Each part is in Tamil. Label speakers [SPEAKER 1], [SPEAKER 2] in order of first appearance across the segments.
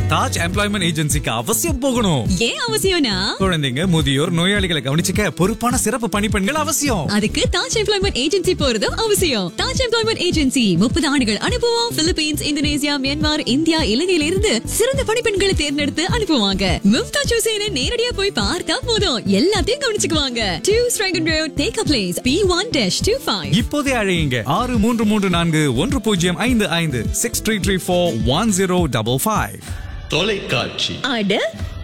[SPEAKER 1] தாஜ் எம்ப்ளாய்மெண்ட் ஏஜென்சிக்கு அவசியம் போகணும்
[SPEAKER 2] ஏன் அவசியம்னா
[SPEAKER 1] குழந்தைங்க முதியோர் நோயாளிகளை கவனிச்சுக்க பொறுப்பான சிறப்பு பணிப்பெண்கள் அவசியம்
[SPEAKER 2] அதுக்கு தாஜ் எம்ப்ளாய்மெண்ட் ஏஜென்சி போறதும் அவசியம் தாஜ் எம்ப்ளாய்மெண்ட் ஏஜென்சி முப்பது ஆண்டுகள் அனுபவம் பிலிப்பீன்ஸ் இந்தோனேசியா மியான்மர் இந்தியா இலங்கையில இருந்து சிறந்த பணிப்பெண்களை தேர்ந்தெடுத்து அனுப்புவாங்க மும்தாஜ் ஹுசேனை நேரடியா போய் பார்த்தா போதும் எல்லாத்தையும் கவனிச்சுக்குவாங்க two Strachan road take a place B one dash two five
[SPEAKER 1] இப்போதே அழையுங்க ஆறு மூன்று மூன்று நான்கு ஒன்று பூஜ்ஜியம் ஐந்து ஐந்து six three three four one zero double five
[SPEAKER 3] தொலைக்காட்சி
[SPEAKER 2] அட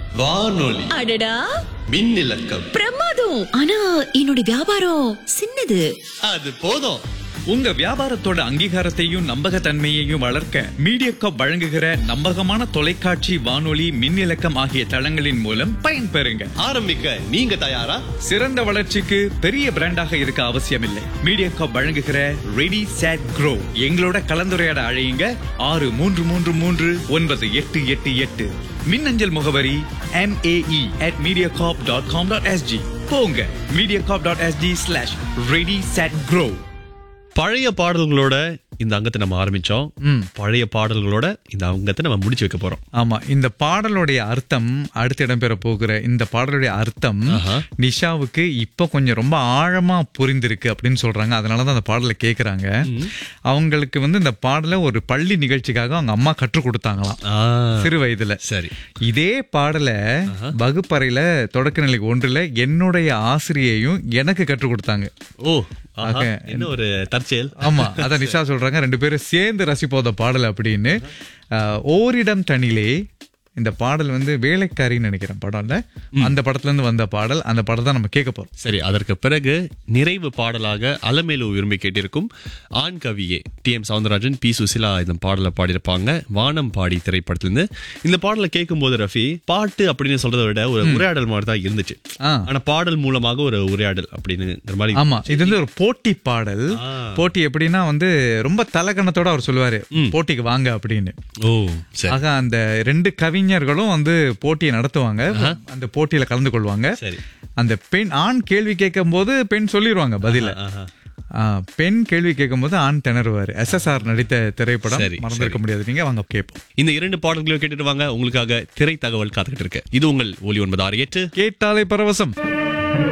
[SPEAKER 3] வானொலி
[SPEAKER 2] அடடா
[SPEAKER 3] மின்னிலக்கம்
[SPEAKER 2] பிரமாதம் ஆனா என்னோட வியாபாரம் சின்னது
[SPEAKER 3] அது போதும்
[SPEAKER 1] உங்க வியாபாரத்தோட அங்கீகாரத்தையும் நம்பகத்தன்மையையும் வளர்க்க மீடியாகாப் வழங்குகிற நம்பகமான தொலைக்காட்சி வானொலி மின்னிலக்கம் ஆகிய தளங்களின் மூலம் பயன்பெறுங்க
[SPEAKER 3] ஆரம்பிக்க நீங்க தயாரா
[SPEAKER 1] சிறந்த வளர்ச்சிக்கு பெரிய பிராண்டாக இருக்க அவசியமில்லை மீடியாகாப் வழங்குகிற ரெடி சேட் க்ரோ எங்களோட கலந்துரையாட அழையுங்க ஆறு மூன்று மூன்று மூன்று ஒன்பது எட்டு எட்டு எட்டு மின்னஞ்சல் முகவரி MAE at mediacorp dot com dot SG போங்க Mediacorp dot SG slash ready set grow
[SPEAKER 3] பழைய பாடல்களோட இந்த அங்கத்தை நம்ம ஆரம்பிச்சோம் பழைய பாடல்களோட இந்த அங்கத்தை நம்ம முடிச்சு வைக்க போறோம்
[SPEAKER 4] ஆமா இந்த பாடலுடைய அர்த்தம் அடுத்து இடம்பெற போகிற இந்த பாடலுடைய அர்த்தம்
[SPEAKER 3] ஆஹா.
[SPEAKER 4] நிஷாவுக்கு இப்ப கொஞ்சம் ரொம்ப ஆழமா புரிந்திருக்கு அப்படின்னு சொல்றாங்க அதனாலதான் அந்த பாடலை கேக்குறாங்க அவங்களுக்கு வந்து இந்த பாடலை ஒரு பள்ளி நிகழ்ச்சிக்காக அவங்க அம்மா கற்றுக் கொடுத்தாங்களாம்
[SPEAKER 3] ஆ,
[SPEAKER 4] சிறு வயதுல
[SPEAKER 3] சரி
[SPEAKER 4] இதே பாடலை வகுப்பறையில தொடக்க நிலை ஒன்றுல என்னுடைய ஆசிரியையும் எனக்கு கற்றுக் கொடுத்தாங்க
[SPEAKER 3] ஓ ஆஹா,
[SPEAKER 4] ஆக,
[SPEAKER 3] என்ன ஒரு தற்செயல்
[SPEAKER 4] ஆமா அத நிஷா சொல்றாங்க ரெண்டு பேரும் சேர்ந்து ரசிப்போம் அந்த பாடல் அப்படின்னு அஹ், ஓரிடம் தனிலே இந்த பாடல் வந்து வேலைக்காரின்னு நினைக்கிறேன் படம்ல அந்த படத்துல இருந்து வந்த பாடல் அந்த பாடல் தான் நம்ம கேட்க போறோம்
[SPEAKER 3] சரி அதற்கு பிறகு நிறைவு பாடலாக அலமேலு விரும்பி கேட்டிருக்கும் ஆண் கவியே T M Soundararajan P Susheela இந்த பாடலை பாடியிருப்பாங்க வானம் பாடி திரைப்படத்திலிருந்து இந்த பாடலை கேட்கும்போது ரஃபி பாட்டு அப்படின்னு சொல்றதை விட ஒரு உரையாடல் மாதிரி தான் இருந்துச்சு
[SPEAKER 4] ஆ.
[SPEAKER 3] ஆனா பாடல் மூலமாக ஒரு உரையாடல் அப்படிங்கிற மாதிரி
[SPEAKER 4] ஆமா இது வந்து ஒரு போட்டி பாடல்
[SPEAKER 3] ஆ.
[SPEAKER 4] போட்டி எப்படின்னா வந்து ரொம்ப தலகணத்தோட அவர் சொல்லுவாரு போட்டிக்கு வாங்க அப்படின்னு
[SPEAKER 3] ஓ சரி
[SPEAKER 4] ஆக அந்த ரெண்டு கவிஞர்களும் வந்து போட்டியை நடத்துவாங்க அந்த போட்டியில கலந்து கொள்வாங்க
[SPEAKER 3] சரி.
[SPEAKER 4] அந்த பெண் ஆண் கேள்வி கேட்கும் போது பெண் சொல்லிடுவாங்க பதில
[SPEAKER 3] ஆஹா.
[SPEAKER 4] ஆ, பெண் கேள்வி கேட்கும் போது ஆண் திணறுவாரு எஸ்எஸ்ஆர் நடித்த திரைப்படம்
[SPEAKER 3] சரி,
[SPEAKER 4] மறந்திருக்க முடியாது நீங்க வாங்க கேட்போம்
[SPEAKER 3] இந்த இரண்டு பாடல்களையும் கேட்டுட்டு வாங்க உங்களுக்காக திரை தகவல் காத்துக்கிட்டு இருக்கு இது உங்கள் ஒலி ஒன்பது ஆறு எட்டு
[SPEAKER 4] கேட்டாலே பரவசம்